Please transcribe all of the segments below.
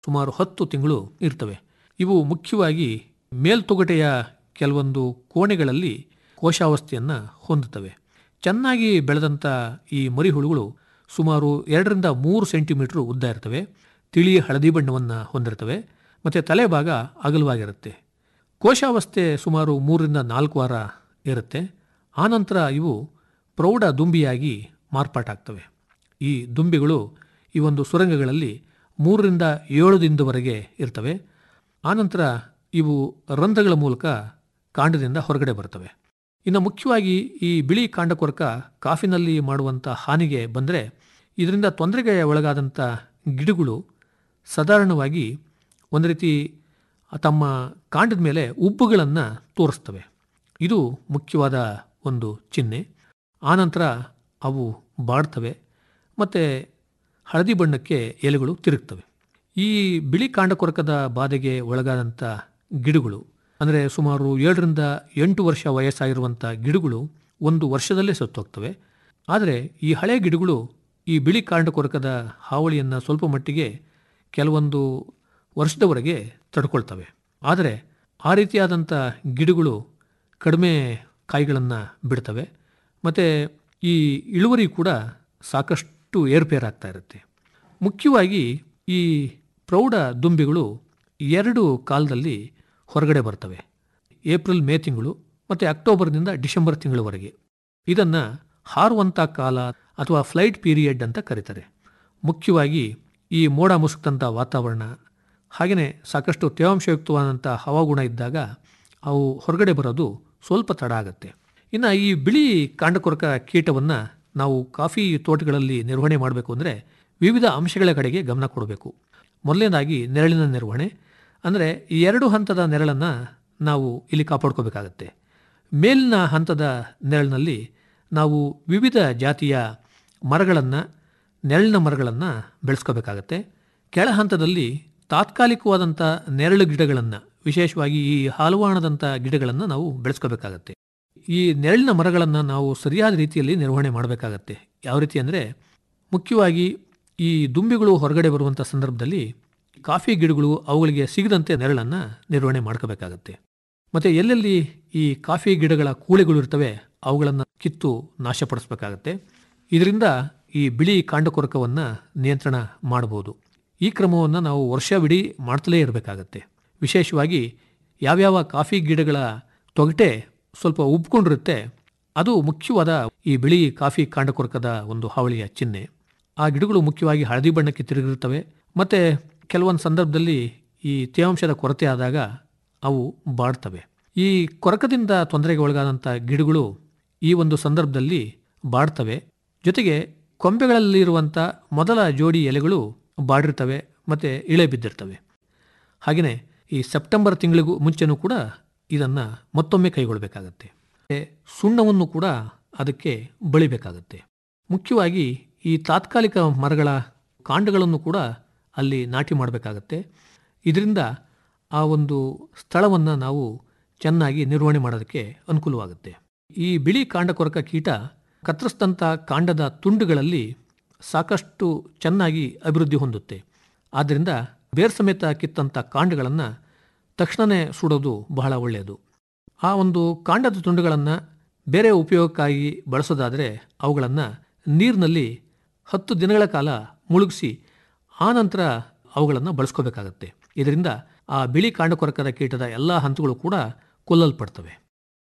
ಸುಮಾರು ಹತ್ತು ತಿಂಗಳು ಇರ್ತವೆ ಇವು ಮುಖ್ಯವಾಗಿ ಮೇಲ್ತೊಗಟೆಯ ಕೆಲವೊಂದು ಕೋಣೆಗಳಲ್ಲಿ ಕೋಶಾವಸ್ಥೆಯನ್ನು ಹೊಂದುತ್ತವೆ ಚೆನ್ನಾಗಿ ಬೆಳೆದಂಥ ಈ ಮರಿಹುಳುಗಳು ಸುಮಾರು ಎರಡರಿಂದ ಮೂರು ಸೆಂಟಿಮೀಟರ್ ಉದ್ದ ಇರ್ತವೆ ತಿಳಿ ಹಳದಿ ಬಣ್ಣವನ್ನು ಹೊಂದಿರ್ತವೆ ಮತ್ತು ತಲೆಭಾಗ ಅಗಲವಾಗಿರುತ್ತೆ ಕೋಶಾವಸ್ಥೆ ಸುಮಾರು ಮೂರರಿಂದ ನಾಲ್ಕು ವಾರ ಇರುತ್ತೆ ಆನಂತರ ಇವು ಪ್ರೌಢ ದುಂಬಿಯಾಗಿ ಮಾರ್ಪಾಟಾಗ್ತವೆ ಈ ದುಂಬಿಗಳು ಈ ಒಂದು ಸುರಂಗಗಳಲ್ಲಿ ಮೂರರಿಂದ ಏಳು ದಿನದವರೆಗೆ ಇರ್ತವೆ ಆನಂತರ ಇವು ರಂಧ್ರಗಳ ಮೂಲಕ ಕಾಂಡದಿಂದ ಹೊರಗಡೆ ಬರ್ತವೆ ಇನ್ನು ಮುಖ್ಯವಾಗಿ ಈ ಬಿಳಿ ಕಾಂಡಕೊರಕ ಕಾಫಿನಲ್ಲಿ ಮಾಡುವಂಥ ಹಾನಿಗೆ ಬಂದರೆ ಇದರಿಂದ ತೊಂದರೆಗೆ ಒಳಗಾದಂಥ ಗಿಡಗಳು ಸಾಧಾರಣವಾಗಿ ಒಂದು ರೀತಿ ತಮ್ಮ ಕಾಂಡದ ಮೇಲೆ ಉಬ್ಬುಗಳನ್ನು ತೋರಿಸ್ತವೆ ಇದು ಮುಖ್ಯವಾದ ಒಂದು ಚಿಹ್ನೆ ಆನಂತರ ಅವು ಬಾಡ್ತವೆ ಮತ್ತು ಹಳದಿ ಬಣ್ಣಕ್ಕೆ ಎಲೆಗಳು ತಿರುಗ್ತವೆ ಈ ಬಿಳಿ ಕಾಂಡಕೊರಕದ ಬಾಧೆಗೆ ಒಳಗಾದಂಥ ಗಿಡಗಳು ಅಂದರೆ ಸುಮಾರು ಏಳರಿಂದ ಎಂಟು ವರ್ಷ ವಯಸ್ಸಾಗಿರುವಂಥ ಗಿಡಗಳು ಒಂದು ವರ್ಷದಲ್ಲೇ ಸತ್ತೋಗ್ತವೆ ಆದರೆ ಈ ಹಳೆಯ ಗಿಡಗಳು ಈ ಬಿಳಿ ಕಾಂಡಕೊರಕದ ಹಾವಳಿಯನ್ನು ಸ್ವಲ್ಪ ಮಟ್ಟಿಗೆ ಕೆಲವೊಂದು ವರ್ಷದವರೆಗೆ ತಡ್ಕೊಳ್ತವೆ ಆದರೆ ಆ ರೀತಿಯಾದಂಥ ಗಿಡಗಳು ಕಡಿಮೆ ಕಾಯಿಗಳನ್ನು ಬಿಡ್ತವೆ ಮತ್ತು ಈ ಇಳುವರಿ ಕೂಡ ಸಾಕಷ್ಟು ಏರ್ಪೇರಾಗ್ತಾ ಇರುತ್ತೆ ಮುಖ್ಯವಾಗಿ ಈ ಪ್ರೌಢ ದುಂಬಿಗಳು ಎರಡು ಕಾಲದಲ್ಲಿ ಹೊರಗಡೆ ಬರ್ತವೆ ಏಪ್ರಿಲ್ ಮೇ ತಿಂಗಳು ಮತ್ತು ಅಕ್ಟೋಬರ್ನಿಂದ ಡಿಸೆಂಬರ್ ತಿಂಗಳವರೆಗೆ ಇದನ್ನು ಹಾರುವಂಥ ಕಾಲ ಅಥವಾ ಫ್ಲೈಟ್ ಪೀರಿಯಡ್ ಅಂತ ಕರೀತಾರೆ ಮುಖ್ಯವಾಗಿ ಈ ಮೋಡ ಮುಸುಕ್ತಂಥ ವಾತಾವರಣ ಹಾಗೆಯೇ ಸಾಕಷ್ಟು ತೇವಾಂಶಯುಕ್ತವಾದಂಥ ಹವಾಗುಣ ಇದ್ದಾಗ ಅವು ಹೊರಗಡೆ ಬರೋದು ಸ್ವಲ್ಪ ತಡ ಆಗುತ್ತೆ ಇನ್ನು ಈ ಬಿಳಿ ಕಾಂಡಕೊರಕ ಕೀಟವನ್ನು ನಾವು ಕಾಫಿ ತೋಟಗಳಲ್ಲಿ ನಿರ್ವಹಣೆ ಮಾಡಬೇಕು ಅಂದರೆ ವಿವಿಧ ಅಂಶಗಳ ಕಡೆಗೆ ಗಮನ ಕೊಡಬೇಕು ಮೊದಲನೇದಾಗಿ ನೆರಳಿನ ನಿರ್ವಹಣೆ ಅಂದರೆ ಈ ಎರಡು ಹಂತದ ನೆರಳನ್ನು ನಾವು ಇಲ್ಲಿ ಕಾಪಾಡ್ಕೋಬೇಕಾಗತ್ತೆ ಮೇಲಿನ ಹಂತದ ನೆರಳಿನಲ್ಲಿ ನಾವು ವಿವಿಧ ಜಾತಿಯ ಮರಗಳನ್ನು ನೆರಳಿನ ಮರಗಳನ್ನು ಬೆಳೆಸ್ಕೋಬೇಕಾಗತ್ತೆ ಕೆಳ ಹಂತದಲ್ಲಿ ತಾತ್ಕಾಲಿಕವಾದಂಥ ನೆರಳು ಗಿಡಗಳನ್ನು ವಿಶೇಷವಾಗಿ ಈ ಹಾಲುವಾಣದಂಥ ಗಿಡಗಳನ್ನು ನಾವು ಬೆಳೆಸ್ಕೋಬೇಕಾಗತ್ತೆ ಈ ನೆರಳಿನ ಮರಗಳನ್ನು ನಾವು ಸರಿಯಾದ ರೀತಿಯಲ್ಲಿ ನಿರ್ವಹಣೆ ಮಾಡಬೇಕಾಗತ್ತೆ ಯಾವ ರೀತಿ ಅಂದರೆ ಮುಖ್ಯವಾಗಿ ಈ ದುಂಬಿಗಳು ಹೊರಗಡೆ ಬರುವಂಥ ಸಂದರ್ಭದಲ್ಲಿ ಕಾಫಿ ಗಿಡಗಳು ಅವುಗಳಿಗೆ ಸಿಗದಂತೆ ನೆರಳನ್ನು ನಿರ್ವಹಣೆ ಮಾಡ್ಕೋಬೇಕಾಗತ್ತೆ ಮತ್ತು ಎಲ್ಲೆಲ್ಲಿ ಈ ಕಾಫಿ ಗಿಡಗಳ ಕೂಳೆಗಳು ಇರ್ತವೆ ಅವುಗಳನ್ನು ಕಿತ್ತು ನಾಶಪಡಿಸಬೇಕಾಗತ್ತೆ ಇದರಿಂದ ಈ ಬಿಳಿ ಕಾಂಡಕೊರಕವನ್ನು ನಿಯಂತ್ರಣ ಮಾಡಬಹುದು ಈ ಕ್ರಮವನ್ನು ನಾವು ವರ್ಷವಿಡೀ ಮಾಡ್ತಲೇ ಇರಬೇಕಾಗತ್ತೆ ವಿಶೇಷವಾಗಿ ಯಾವ್ಯಾವ ಕಾಫಿ ಗಿಡಗಳ ತೊಗಟೆ ಸ್ವಲ್ಪ ಉಬ್ಕೊಂಡಿರುತ್ತೆ ಅದು ಮುಖ್ಯವಾದ ಈ ಬಿಳಿ ಕಾಫಿ ಕಾಂಡಕೊರಕದ ಒಂದು ಹಾವಳಿಯ ಚಿಹ್ನೆ ಆ ಗಿಡಗಳು ಮುಖ್ಯವಾಗಿ ಹಳದಿ ಬಣ್ಣಕ್ಕೆ ತಿರುಗಿರುತ್ತವೆ ಮತ್ತು ಕೆಲವೊಂದು ಸಂದರ್ಭದಲ್ಲಿ ಈ ತೇವಾಂಶದ ಕೊರತೆ ಆದಾಗ ಅವು ಬಾಡ್ತವೆ ಈ ಕೊರಕದಿಂದ ತೊಂದರೆಗೆ ಒಳಗಾದಂಥ ಗಿಡಗಳು ಈ ಒಂದು ಸಂದರ್ಭದಲ್ಲಿ ಬಾಡ್ತವೆ ಜೊತೆಗೆ ಕೊಂಬೆಗಳಲ್ಲಿರುವಂಥ ಮೊದಲ ಜೋಡಿ ಎಲೆಗಳು ಬಾಡಿರ್ತವೆ ಮತ್ತು ಇಳೆ ಬಿದ್ದಿರ್ತವೆ ಹಾಗೆಯೇ ಈ ಸೆಪ್ಟೆಂಬರ್ ತಿಂಗಳಿಗೂ ಮುಂಚೆನೂ ಕೂಡ ಇದನ್ನು ಮತ್ತೊಮ್ಮೆ ಕೈಗೊಳ್ಳಬೇಕಾಗತ್ತೆ ಸುಣ್ಣವನ್ನು ಕೂಡ ಅದಕ್ಕೆ ಬಳಿಬೇಕಾಗತ್ತೆ ಮುಖ್ಯವಾಗಿ ಈ ತಾತ್ಕಾಲಿಕ ಮರಗಳ ಕಾಂಡಗಳನ್ನು ಕೂಡ ಅಲ್ಲಿ ನಾಟಿ ಮಾಡಬೇಕಾಗತ್ತೆ ಇದರಿಂದ ಆ ಒಂದು ಸ್ಥಳವನ್ನು ನಾವು ಚೆನ್ನಾಗಿ ನಿರ್ವಹಣೆ ಮಾಡೋದಕ್ಕೆ ಅನುಕೂಲವಾಗುತ್ತೆ ಈ ಬಿಳಿ ಕಾಂಡಕೊರಕ ಕೀಟ ಕತ್ತರಿಸಿದಂಥ ಕಾಂಡದ ತುಂಡುಗಳಲ್ಲಿ ಸಾಕಷ್ಟು ಚೆನ್ನಾಗಿ ಅಭಿವೃದ್ಧಿ ಹೊಂದುತ್ತೆ ಆದ್ದರಿಂದ ಬೇರ್ ಸಮೇತ ಕಿತ್ತಂಥ ಕಾಂಡಗಳನ್ನು ತಕ್ಷಣವೇ ಸುಡೋದು ಬಹಳ ಒಳ್ಳೆಯದು ಆ ಒಂದು ಕಾಂಡದ ತುಂಡುಗಳನ್ನು ಬೇರೆ ಉಪಯೋಗಕ್ಕಾಗಿ ಬಳಸೋದಾದರೆ ಅವುಗಳನ್ನು ನೀರಿನಲ್ಲಿ ಹತ್ತು ದಿನಗಳ ಕಾಲ ಮುಳುಗಿಸಿ ಆನಂತರ ಅವುಗಳನ್ನು ಬಳಸ್ಕೋಬೇಕಾಗತ್ತೆ ಇದರಿಂದ ಆ ಬಿಳಿ ಕಾಂಡಕೊರಕದ ಕೀಟದ ಎಲ್ಲ ಹಂತಗಳು ಕೂಡ ಕೊಲ್ಲಲ್ಪಡ್ತವೆ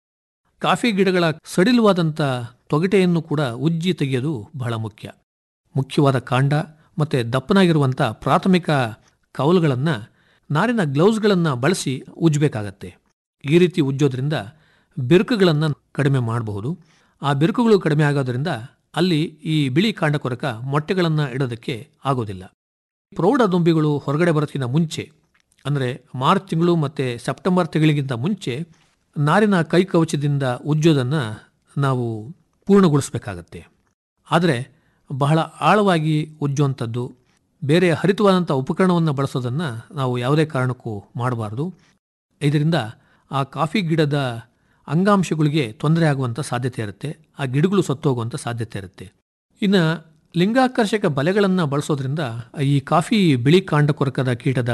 ಕಾಫಿ ಗಿಡಗಳ ಸಡಿಲವಾದಂಥ ತೊಗಟೆಯನ್ನು ಕೂಡ ಉಜ್ಜಿ ತೆಗೆಯೋದು ಬಹಳ ಮುಖ್ಯ ಮುಖ್ಯವಾದ ಕಾಂಡ ಮತ್ತು ದಪ್ಪನಾಗಿರುವಂಥ ಪ್ರಾಥಮಿಕ ಕವಲುಗಳನ್ನು ನಾರಿನ ಗ್ಲೌಸ್ಗಳನ್ನು ಬಳಸಿ ಉಜ್ಜಬೇಕಾಗತ್ತೆ ಈ ರೀತಿ ಉಜ್ಜೋದ್ರಿಂದ ಬಿರುಕುಗಳನ್ನು ಕಡಿಮೆ ಮಾಡಬಹುದು ಆ ಬಿರುಕುಗಳು ಕಡಿಮೆ ಆಗೋದ್ರಿಂದ ಅಲ್ಲಿ ಈ ಬಿಳಿ ಕಾಂಡಕೊರಕ ಮೊಟ್ಟೆಗಳನ್ನು ಇಡೋದಕ್ಕೆ ಆಗೋದಿಲ್ಲ ಪ್ರೌಢ ದುಂಬಿಗಳು ಹೊರಗಡೆ ಬರೋದಕ್ಕಿಂತ ಮುಂಚೆ ಅಂದರೆ ಮಾರ್ಚ್ ತಿಂಗಳು ಮತ್ತು ಸೆಪ್ಟೆಂಬರ್ ತಿಂಗಳಿಗಿಂತ ಮುಂಚೆ ನಾರಿನ ಕೈ ಕವಚದಿಂದ ಉಜ್ಜೋದನ್ನು ನಾವು ಪೂರ್ಣಗೊಳಿಸಬೇಕಾಗತ್ತೆ ಆದರೆ ಬಹಳ ಆಳವಾಗಿ ಉಜ್ಜುವಂಥದ್ದು ಬೇರೆ ಹರಿತವಾದಂಥ ಉಪಕರಣವನ್ನು ಬಳಸೋದನ್ನು ನಾವು ಯಾವುದೇ ಕಾರಣಕ್ಕೂ ಮಾಡಬಾರ್ದು ಇದರಿಂದ ಆ ಕಾಫಿ ಗಿಡದ ಅಂಗಾಂಶಗಳಿಗೆ ತೊಂದರೆ ಆಗುವಂಥ ಸಾಧ್ಯತೆ ಇರುತ್ತೆ ಆ ಗಿಡಗಳು ಸತ್ತೋಗುವಂಥ ಸಾಧ್ಯತೆ ಇರುತ್ತೆ ಇನ್ನು ಲಿಂಗಾಕರ್ಷಕ ಬಲೆಗಳನ್ನು ಬಳಸೋದ್ರಿಂದ ಈ ಕಾಫಿ ಬಿಳಿ ಕಾಂಡ ಕೊರಕದ ಕೀಟದ